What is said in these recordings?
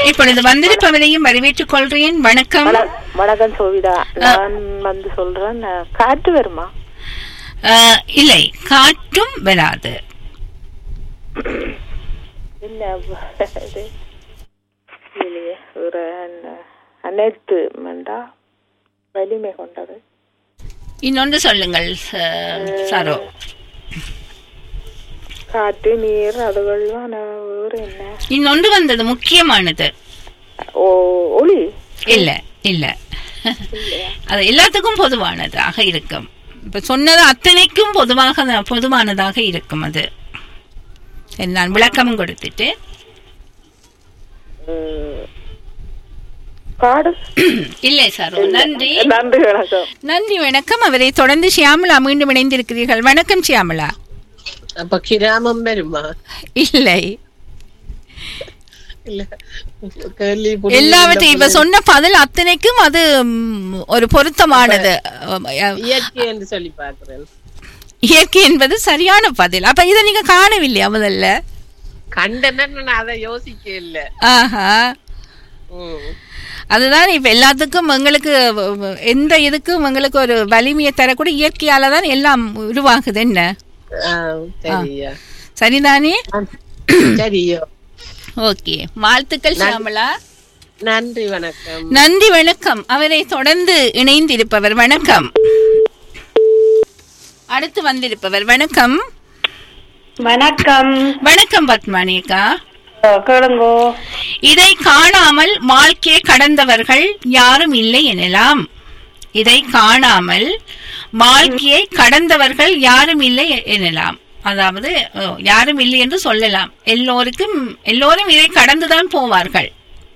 இப்பொழுது வந்திருப்பவரையும் வரவேற்றுக் கொள்கிறேன் வணக்கம் வண- வணக்கம் சோவிதா நான் வந்து சொல்றேன் அஹ், காற்று வருமா அஹ், இல்லை காற்றும் வராது இல்ல இது இல்லையே ஒரு அன- அனைத்து மண்டா வலிமை கொண்டது இன்னொன்று சொல்லுங்கள் ச- சரோ காற்று நீர் அதுகள் வேறு என்ன இன்னொன்று வந்தது முக்கியமானது ஓ ஒளி இல்ல இல்ல அது எல்லாத்துக்கும் பொதுவானதாக இருக்கும் இப்ப சொன்னது அத்தனைக்கும் பொதுவாக பொதுவானதாக இருக்கும் அது சரி, நான் விளக்கமும் கொடுத்துட்டு உம், காடு இல்லை சார் நன்றி நன்றி வணக்கம் நன்றி வணக்கம் அவரை தொடர்ந்து ஷியாமலா மீண்டும் இணைந்திருக்கிறீர்கள் வணக்கம் ஷியாமலா அப்ப கிராமம் வருமா இல்லை இல்ல கேள்வி புரியல. எல்லாவற்றையும் இப்ப சொன்ன பதில் அத்தனைக்கும் அது ம், ஒரு பொருத்தமானது இயற்கை என்று சொல்லி பாக்குறேன் இயற்கை என்பது சரியான பதில் அப்ப இதை நீங்க காணவில்லையா முதல்ல கண்டன நான் அதை யோசிக்க இல்ல ஆஹா ம். அதுதான் இப்ப எல்லாத்துக்கும் எங்களுக்கு வ- வ- எந்த இதுக்கும் எங்களுக்கு ஒரு வலிமையை தரக்கூடிய இயற்கையால தான் எல்லாம் உருவாகுது என்ன ஆ, சரியா சரிதானே சரியோ ஓகே வாழ்த்துக்கள் ஷியாமலா நன்றி வணக்கம் நன்றி வணக்கம் அவரை தொடர்ந்து இணைந்திருப்பவர் வணக்கம் அடுத்து வந்திருப்பவர் வணக்கம் வணக்கம் வணக்கம் பத்மானிகா கேளுங்கோ இதை காணாமல் வாழ்க்கையை கடந்தவர்கள் யாரும் இல்லை எனலாம் இதை காணாமல் வாழ்க்கையை கடந்தவர்கள் யாரும் இல்லை எனலாம் அதாவது அஹ், யாரும் இல்லை என்று சொல்லலாம் எல்லோருக்கும் எல்லோரும் இதை கடந்துதான் போவார்கள்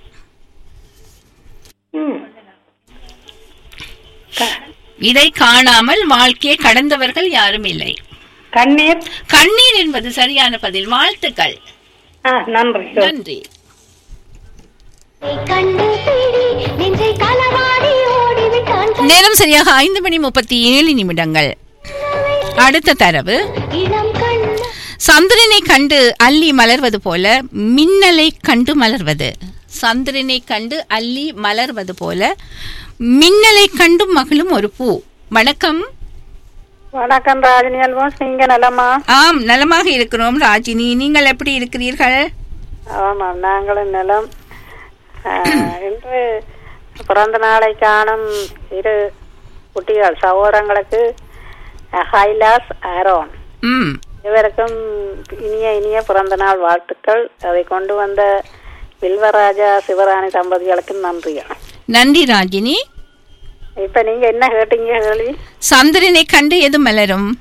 ம். இதை காணாமல் வாழ்க்கையை கடந்தவர்கள் யாரும் இல்லை கண்ணீர் கண்ணீர் என்பது சரியான பதில் வாழ்த்துக்கள் ஆ நன்றி நன்றி கண்டு தேடி நெஞ்சை களவாடி ஓடிவிட்டான் நேரம் சரியாக ஐந்து மணி முப்பத்தி ஏழு நிமிடங்கள் அடுத்த தரவு இளம் கண்ணு சந்திரனை கண்டு அள்ளி மலர்வது போல மின்னலை கண்டு மலர்வது சந்திரனை கண்டு அள்ளி மலர்வது போல மின்னலை கண்டு மகளும் ஒரு பூ வணக்கம் வணக்கம் ராஜினி அல்வாஸ் நீங்க நலமா ஆம் நலமாக இருக்கிறோம் ராஜினி நீங்கள் எப்படி இருக்கிறீர்கள் ஆமாம் நாங்களும் நலம் ஆ, இன்று பிறந்த நாளை காணும் இரு குட்டிகள் சகோதரங்களுக்கு அ, ஹைலாஸ் ஆரோன் ம் இவருக்கும் இனிய இனிய பிறந்த நாள் வாழ்த்துக்கள் அதை கொண்டு வந்த வில்வராஜா சிவராணி தம்பதிகளுக்கு நன்றிகள் நன்றி ராஜினி இப்ப நீங்க என்ன கேட்டீங்க கேள்வி சந்திரனை கண்டு எது மலரும்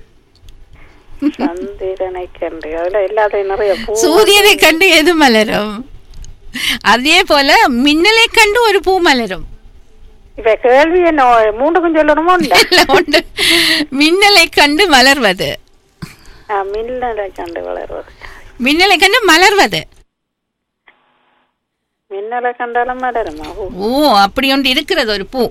சந்திரனை கண்டு அதுல எல்லாத்தையும் நிறைய பூ சூரியனை கண்டு எது மலரும் அதே போல மின்னலை கண்டு ஒரு பூ மலரும் இப்ப கேள்வி என்ன மூன்றுக்கும் சொல்லணுமோ இல்ல இல்ல, உண்டு. மின்னலை கண்டு மலர்வது ஆ, மின்னலை கண்டு வளர்வது மின்னலை கண்டு மலர்வது மின்னலை கண்டாலும் மலருமா பூ ஓ அப்படி ஒன்று இருக்கிறது ஒரு பூ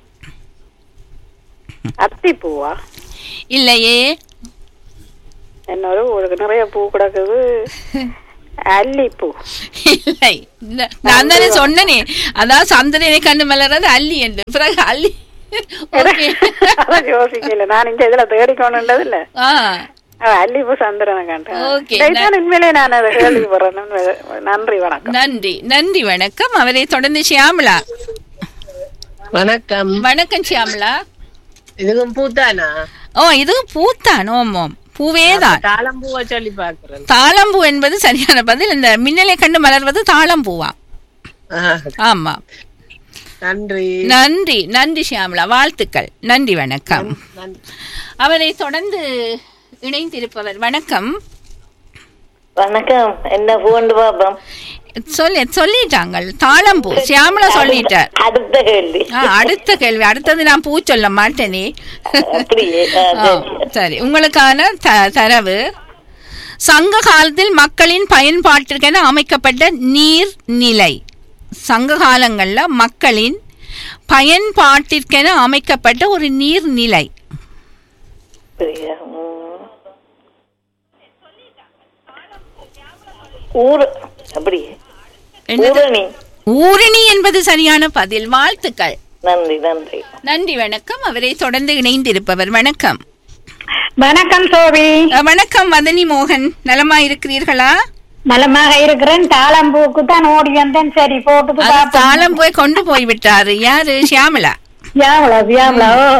அத்தி பூவா இல்லையே என்னோட உங்களுக்கு நிறைய பூ கிடக்குது அல்லிப்பூ இல்லை இந்த- நான் தானே சொன்னனே அதான் சந்திரனை கண்டு மலர்றது அல்லி என்று பிறகு அல்லி ஓகே அதான் யோசிக்கல நான் இங்க இதுல தேடிக்கொண்டுன்றது இல்ல ஆ அல்லிப்பூ சந்திரனை கண்டேன் Okay, இதைத்தான் உண்மையிலே நான் அதை கேள்விப்படுறேன் நன்றி வணக்கம் நன்றி நன்றி வணக்கம் அவரை தொடர்ந்து ஷியாமலா வணக்கம் வணக்கம் ஷியாமலா இதுவும் பூத்தானா ஓ இதுவும் பூத்தான் ஓம் ஓம் பூவே தான் தாளம்பூவை சொல்லி பாக்குறேன் தாளம்பூ என்பது சரியான பதில் இந்த மின்னலை கண்டு மலர்வது தாளம்பூவா ஆ, ஆமா நன்றி நன்றி நன்றி ஷியாமலா வாழ்த்துக்கள் நன்றி வணக்கம் நன்றி அவரை தொடர்ந்து இணைந்திருப்பவர் வணக்கம் வணக்கம் என்ன பூண்டு பாப்போம் சொல்லி சொல்லிட்டாங்கள் தாளம்பூ ஷியாமலா சொல்லிட்டார் அடுத்த கேள்வி ஆ, அடுத்த கேள்வி அடுத்தது நான் பூ சொல்ல மாட்டேனே அப்படியே ஆ, ஆ, சரி. சரி உங்களுக்கான த- தரவு சங்க காலத்தில் மக்களின் பயன்பாட்டிற்கென அமைக்கப்பட்ட நீர்நிலை சங்க காலங்கள்ல மக்களின் பயன்பாட்டிற்கென அமைக்கப்பட்ட ஒரு நீர்நிலை அப்படியா? ம். ஊர் அப்படியே என்னது? ஊரணி ஊரணி என்பது சரியான பதில் வாழ்த்துக்கள் நன்றி நன்றி நன்றி வணக்கம் அவரை தொடர்ந்து இணைந்திருப்பவர் வணக்கம் வணக்கம் சோபி அஹ், வணக்கம் மதனி மோகன் நலமா இருக்கிறீர்களா நலமாக இருக்கிறேன் தாளம்பூக்கு தான் ஓடி வந்தேன் சரி போட்டுக்கு அது பாப்போம் தாளம் போய் கொண்டு போய் விட்டாரு யாரு ஷியாமலா வியாவளா வியாவளா ஓ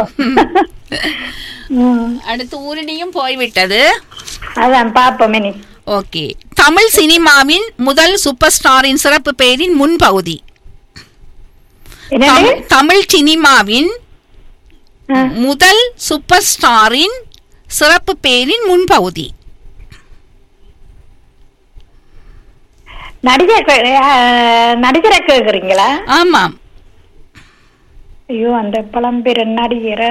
ம், அடுத்து ஊரணியும் போய்விட்டது அதான் பாப்போம் இனி ஓகே தமிழ் சினிமாவின் முதல் சூப்பர் ஸ்டாரின் சிறப்பு பெயரின் முன்பகுதி என்னது தம்- தமிழ் சினிமாவின் ஆ. முதல் சூப்பர் ஸ்டாரின் சிறப்பு பெயரின் முன்பகுதி நடிகர் கே- ஆ, நடிகரை கேக்குறீங்களா ஆமாம் ஐயோ அந்த பழம்பெரு நடிகரை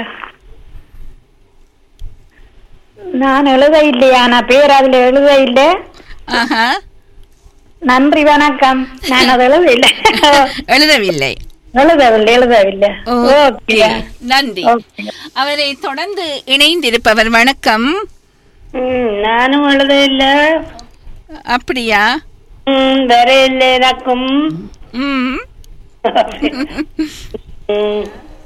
நான் எழுத இல்லையா நான் பேர் அதுல எழுத இல்லை ஆஹா நன்றி வணக்கம் நான் அதை எழுத இல்லை எழுதவில்லை எழுதவில்லை எழுதவில்லை ஓகே ஓகே நன்றி ஓகே. அவரை தொடர்ந்து இணைந்திருப்பவர் வணக்கம் ம், நானும் எழுத இல்லை அப்படியா ம், வேற இல்லை எனக்கும் ம் ம்.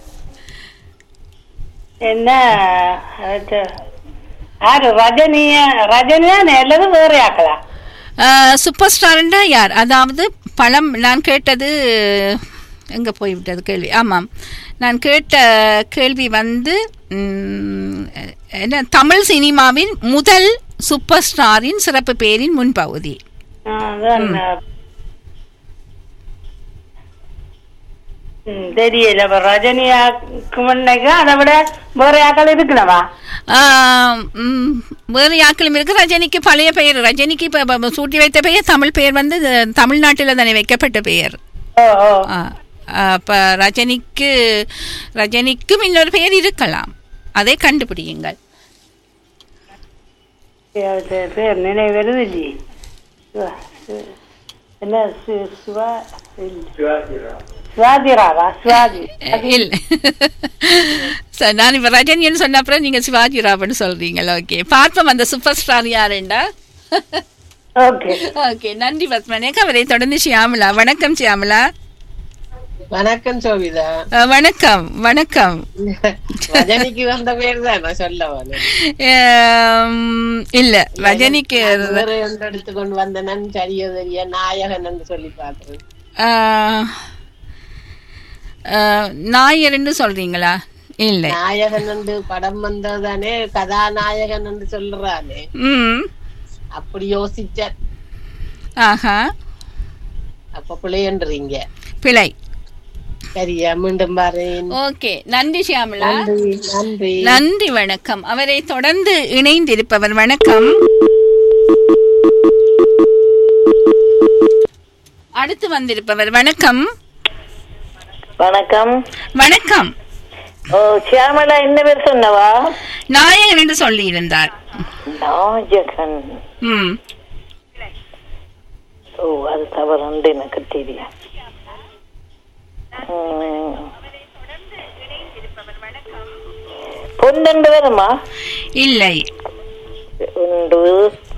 என்ன அது, யாரு ரஜினிய ரஜினியா நல்லது வேற ஆக்கலாம் ஆஹ், சூப்பர் ஸ்டார்ண்டா யார் அதாவது பழம் நான் கேட்டது எங்க போய்விட்டது கேள்வி ஆமாம் நான் கேட்ட கேள்வி வந்து ம், என்ன தமிழ் சினிமாவின் முதல் சூப்பர் ஸ்டாரின் சிறப்பு பேரின் முன்பகுதி அதான் ம், தெரியல இப்ப ரஜினியாக்கு முன்னைக்கு அதை விட வேற ஆக்கள் இருக்கணுமா ஆஹ், ம், வேறு யாக்களும் இருக்கு ரஜினிக்கு பழைய பெயர் ரஜினிக்கு இப்போ சூட்டி வைத்த பெயர் தமிழ் பெயர் வந்து இது தமிழ்நாட்டில் தானே வைக்கப்பட்ட பெயர் ஓ ஓ அப்போ ரஜினிக்கு ரஜினிக்கும் இன்னொரு பெயர் இருக்கலாம் அதை கண்டுபிடியுங்கள் சரி, சரி, பேர் நினைவு வருது இல்லையே சிவா, சி- என்ன சி- சிவா இல்ல. சிவாஜிராவா சிவாஜி இல்லை சார் நான் இப்போ ரஜினின்னு சொன்ன அப்புறம் நீங்கள் சிவாஜி ராவன் சொல்கிறீங்களா ஓகே பார்ப்போம் அந்த சூப்பர் ஸ்டார் யாருண்டா ஓகே ஓகே நன்றி பத்மனேக் அவரை தொடர்ந்து ஷியாமலா வணக்கம் ஷியாமலா வணக்கம் சோபிதா அஹ், வணக்கம் வணக்கம் ரஜினிக்கு வந்த பேர் தான் நான் சொல்ல வரேன் ஆம், இல்ல ரஜினிக்கு வேற ஒன்று எடுத்துக்கொண்டு வந்தேன்னு சரியோ தெரிய நாயகன் என்று சொல்லி பாக்குறேன் ஆஹ், ஆஹ், நாயர்ன்னு சொல்றீங்களா இல்லை நாயகன் என்று படம் வந்ததானே கதாநாயகன் என்று சொல்றானே ம் அப்படி யோசிச்ச ஆஹா அப்ப பிள்ளைன்றீங்க பிழை சரியா மீண்டும் பாருங்க ஓகே நன்றி ஷியாமலா நன்றி நன்றி நன்றி வணக்கம் அவரை தொடர்ந்து இணைந்திருப்பவர் வணக்கம் அடுத்து வந்திருப்பவர் வணக்கம் வணக்கம் வணக்கம் ஓ சியாமலா என்ன பேர் சொன்னவா நாயகன் என்று சொல்லியிருந்தார் நாயகன் ம் ஓ அது தவறுண்டு எனக்கு தெரியும் ம். பொன்னண்டு வருமா இல்லை உண்டு